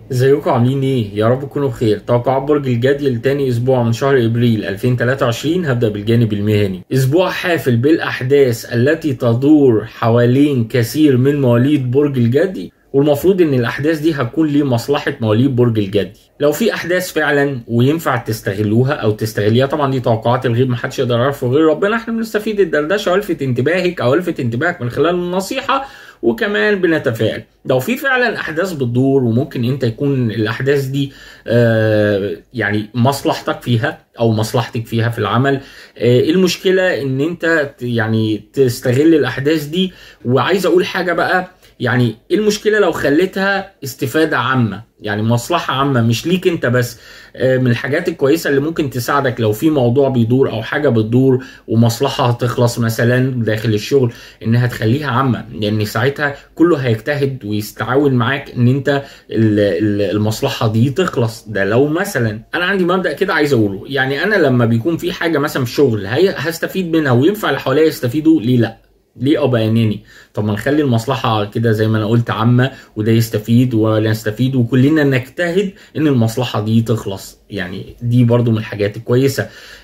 ازيكم عاملين ايه؟ يا رب تكونوا بخير، توقعات برج الجدي لتاني اسبوع من شهر ابريل 2023 هبدا بالجانب المهني. اسبوع حافل بالاحداث التي تدور حوالين كثير من مواليد برج الجدي والمفروض ان الاحداث دي هتكون لمصلحه مواليد برج الجدي. لو في احداث فعلا وينفع تستغلوها او تستغليها طبعا دي توقعات الغيب محدش يقدر يعرفه غير ربنا احنا بنستفيد الدردشه والفت انتباهك او الفت انتباهك من خلال النصيحه وكمان بنتفائل لو في فعلا احداث بتدور وممكن انت يكون الاحداث دي آه يعني مصلحتك فيها او مصلحتك فيها في العمل آه المشكله ان انت يعني تستغل الاحداث دي وعايز اقول حاجه بقى يعني ايه المشكله لو خليتها استفاده عامه يعني مصلحه عامه مش ليك انت بس من الحاجات الكويسه اللي ممكن تساعدك لو في موضوع بيدور او حاجه بتدور ومصلحه هتخلص مثلا داخل الشغل انها تخليها عامه لان ساعتها كله هيجتهد ويستعاون معاك ان انت المصلحه دي تخلص ده لو مثلا انا عندي مبدا كده عايز اقوله يعني انا لما بيكون في حاجه مثلا في الشغل هستفيد منها وينفع اللي حواليا يستفيدوا ليه لا ليه ابقى اناني طب ما نخلي المصلحه كده زي ما انا قلت عامه وده يستفيد ولا نستفيد وكلنا نجتهد ان المصلحه دي تخلص يعني دي برضو من الحاجات الكويسه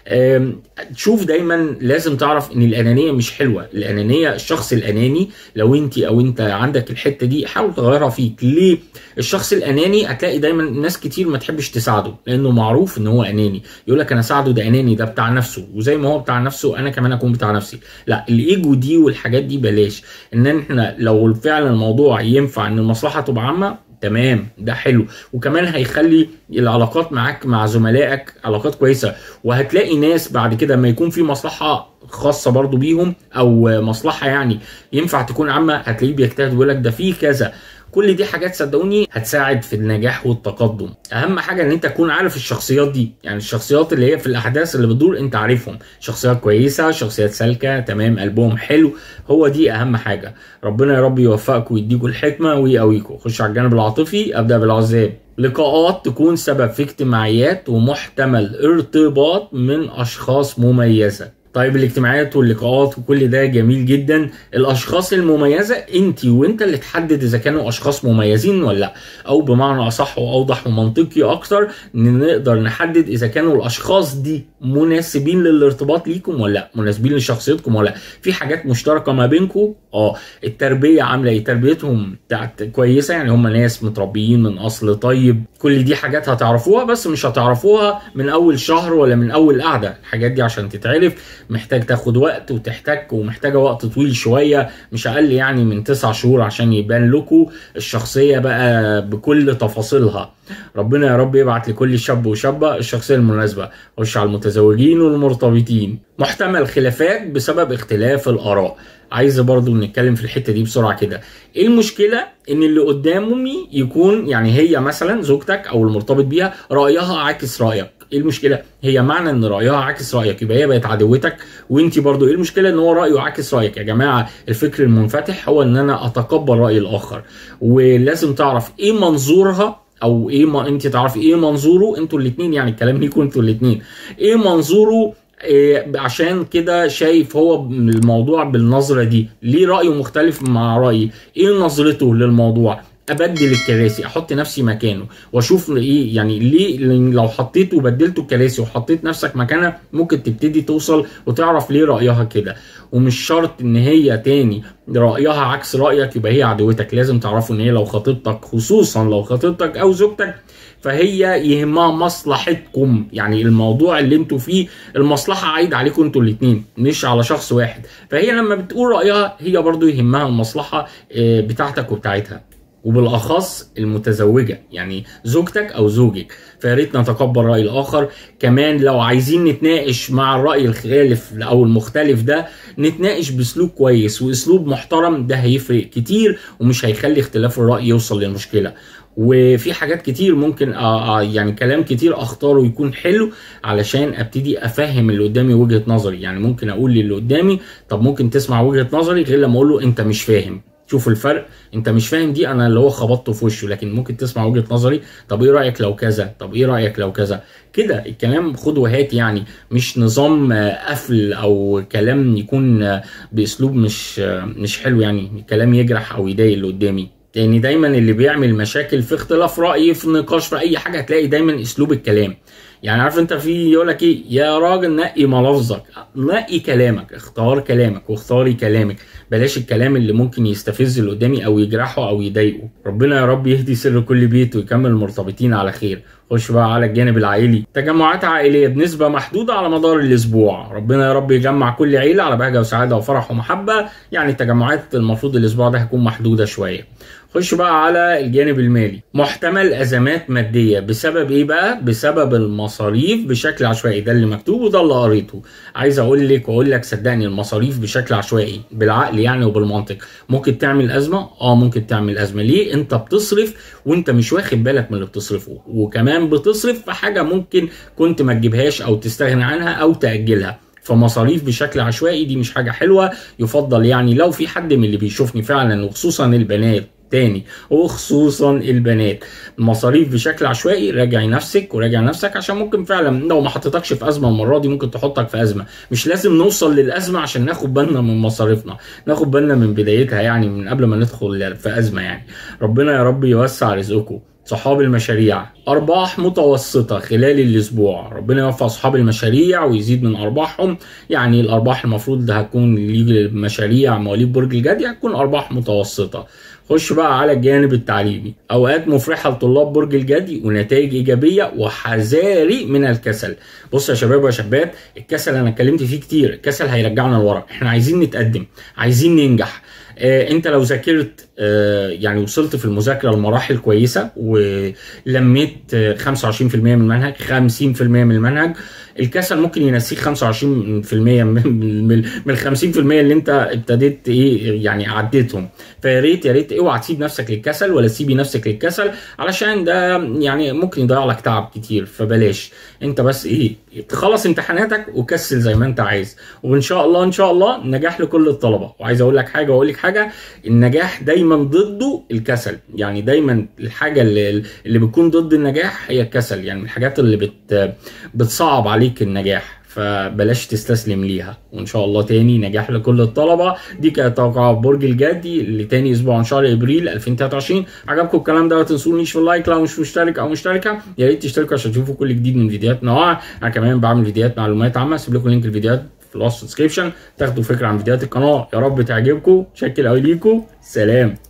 شوف دايما لازم تعرف ان الانانيه مش حلوه الانانيه الشخص الاناني لو انت او انت عندك الحته دي حاول تغيرها فيك ليه الشخص الاناني هتلاقي دايما ناس كتير ما تحبش تساعده لانه معروف ان هو اناني يقول لك انا ساعده ده اناني ده بتاع نفسه وزي ما هو بتاع نفسه انا كمان اكون بتاع نفسي لا الايجو دي والحاجات دي بلاش ان احنا لو فعلا الموضوع ينفع ان المصلحه تبقى عامه تمام ده حلو وكمان هيخلي العلاقات معاك مع زملائك علاقات كويسه وهتلاقي ناس بعد كده ما يكون في مصلحه خاصه برضو بيهم او مصلحه يعني ينفع تكون عامه هتلاقيه بيجتهد ويقول لك ده في كذا كل دي حاجات صدقوني هتساعد في النجاح والتقدم اهم حاجه ان انت تكون عارف الشخصيات دي يعني الشخصيات اللي هي في الاحداث اللي بتدور انت عارفهم شخصيات كويسه شخصيات سالكه تمام قلبهم حلو هو دي اهم حاجه ربنا يا رب يوفقكم ويديكم الحكمه ويقويكم خش على الجانب العاطفي ابدا بالعذاب لقاءات تكون سبب في اجتماعيات ومحتمل ارتباط من اشخاص مميزه طيب الاجتماعات واللقاءات وكل ده جميل جدا الاشخاص المميزه انت وانت اللي تحدد اذا كانوا اشخاص مميزين ولا لا او بمعنى اصح واوضح ومنطقي اكتر ان نقدر نحدد اذا كانوا الاشخاص دي مناسبين للارتباط ليكم ولا لا مناسبين لشخصيتكم ولا لا في حاجات مشتركه ما بينكم اه التربيه عامله ايه تربيتهم بتاعت كويسه يعني هم ناس متربيين من اصل طيب كل دي حاجات هتعرفوها بس مش هتعرفوها من اول شهر ولا من اول قعده الحاجات دي عشان تتعرف محتاج تاخد وقت وتحتك ومحتاجه وقت طويل شويه مش اقل يعني من تسع شهور عشان يبان لكم الشخصيه بقى بكل تفاصيلها ربنا يا رب يبعت لكل شاب وشابه الشخصيه المناسبه خش على المتزوجين والمرتبطين محتمل خلافات بسبب اختلاف الاراء عايز برضو نتكلم في الحته دي بسرعه كده ايه المشكله ان اللي قدامي يكون يعني هي مثلا زوجتك او المرتبط بيها رايها عاكس رايك ايه المشكله هي معنى ان رايها عاكس رايك يبقى هي بقت عدوتك وانت برضو ايه المشكله ان هو رايه عاكس رايك يا جماعه الفكر المنفتح هو ان انا اتقبل راي الاخر ولازم تعرف ايه منظورها او ايه ما انت تعرفي ايه منظوره انتوا الاثنين يعني الكلام ليكوا انتوا الاثنين ايه منظوره إيه عشان كده شايف هو الموضوع بالنظره دي ليه رايه مختلف مع رايي ايه نظرته للموضوع ابدل الكراسي احط نفسي مكانه واشوف ايه يعني ليه لو حطيت وبدلت الكراسي وحطيت نفسك مكانها ممكن تبتدي توصل وتعرف ليه رايها كده ومش شرط ان هي تاني رايها عكس رايك يبقى هي عدوتك لازم تعرفوا ان هي لو خطيبتك خصوصا لو خطيبتك او زوجتك فهي يهمها مصلحتكم يعني الموضوع اللي انتوا فيه المصلحه عايده عليكم انتوا الاثنين مش على شخص واحد فهي لما بتقول رايها هي برضو يهمها المصلحه بتاعتك وبتاعتها وبالاخص المتزوجه يعني زوجتك او زوجك فيا ريت نتقبل راي الاخر كمان لو عايزين نتناقش مع الراي الخالف او المختلف ده نتناقش باسلوب كويس واسلوب محترم ده هيفرق كتير ومش هيخلي اختلاف الراي يوصل للمشكله وفي حاجات كتير ممكن آه يعني كلام كتير اختاره يكون حلو علشان ابتدي افهم اللي قدامي وجهه نظري يعني ممكن اقول للي قدامي طب ممكن تسمع وجهه نظري غير لما اقول له انت مش فاهم شوف الفرق انت مش فاهم دي انا اللي هو خبطته في وشه لكن ممكن تسمع وجهه نظري طب ايه رايك لو كذا طب ايه رايك لو كذا كده الكلام خد وهات يعني مش نظام قفل او كلام يكون باسلوب مش مش حلو يعني كلام يجرح او يضايق اللي قدامي لان دايما اللي بيعمل مشاكل في اختلاف راي في نقاش في اي حاجه هتلاقي دايما اسلوب الكلام يعني عارف انت في يقول لك ايه يا راجل نقي ملفظك نقي كلامك اختار كلامك واختاري كلامك بلاش الكلام اللي ممكن يستفز اللي قدامي او يجرحه او يضايقه ربنا يا رب يهدي سر كل بيت ويكمل المرتبطين على خير خش بقى على الجانب العائلي تجمعات عائليه بنسبه محدوده على مدار الاسبوع ربنا يا رب يجمع كل عيله على بهجه وسعاده وفرح ومحبه يعني التجمعات المفروض الاسبوع ده هتكون محدوده شويه خش بقى على الجانب المالي محتمل ازمات ماديه بسبب ايه بقى بسبب المصاريف بشكل عشوائي ده اللي مكتوب وده اللي قريته عايز اقول لك واقول لك صدقني المصاريف بشكل عشوائي بالعقل يعني وبالمنطق ممكن تعمل ازمه اه ممكن تعمل ازمه ليه انت بتصرف وانت مش واخد بالك من اللي بتصرفه وكمان بتصرف في حاجه ممكن كنت ما تجيبهاش او تستغنى عنها او تاجلها فمصاريف بشكل عشوائي دي مش حاجه حلوه يفضل يعني لو في حد من اللي بيشوفني فعلا وخصوصا البنات تاني وخصوصا البنات المصاريف بشكل عشوائي راجعي نفسك وراجع نفسك عشان ممكن فعلا لو ما حطيتكش في ازمه المره دي ممكن تحطك في ازمه مش لازم نوصل للازمه عشان ناخد بالنا من مصاريفنا ناخد بالنا من بدايتها يعني من قبل ما ندخل في ازمه يعني ربنا يا رب يوسع رزقكم صحاب المشاريع ارباح متوسطه خلال الاسبوع ربنا يوفق اصحاب المشاريع ويزيد من ارباحهم يعني الارباح المفروض هتكون لمشاريع مواليد برج الجدي هتكون ارباح متوسطه خش بقى على الجانب التعليمي اوقات مفرحه لطلاب برج الجدي ونتائج ايجابيه وحذاري من الكسل بص يا شباب ويا شابات الكسل انا اتكلمت فيه كتير الكسل هيرجعنا لورا احنا عايزين نتقدم عايزين ننجح آه انت لو ذاكرت آه يعني وصلت في المذاكره لمراحل كويسه ولميت آه 25% من المنهج 50% من المنهج الكسل ممكن ينسيك 25% من من ال 50% اللي انت ابتديت ايه يعني عديتهم فيا ريت يا ريت اوعى تسيب نفسك للكسل ولا تسيبي نفسك للكسل علشان ده يعني ممكن يضيع لك تعب كتير فبلاش انت بس ايه تخلص امتحاناتك وكسل زي ما انت عايز وان شاء الله ان شاء الله نجاح لكل الطلبه وعايز اقول لك حاجه واقول لك حاجه النجاح دايما ضده الكسل يعني دايما الحاجه اللي, اللي بتكون ضد النجاح هي الكسل يعني من الحاجات اللي بت بتصعب عليك النجاح فبلاش تستسلم ليها وان شاء الله تاني نجاح لكل الطلبه دي كانت توقعات برج الجدي لتاني اسبوع من شهر ابريل 2023 عجبكم الكلام ده ما تنسونيش في اللايك لو مش مشترك او مشتركه يا ريت تشتركوا عشان تشوفوا كل جديد من فيديوهات نوع انا كمان بعمل فيديوهات معلومات عامه اسيب لكم لينك الفيديوهات في الوصف ديسكريبشن تاخدوا فكره عن فيديوهات القناه يا رب تعجبكم شكل قوي ليكم سلام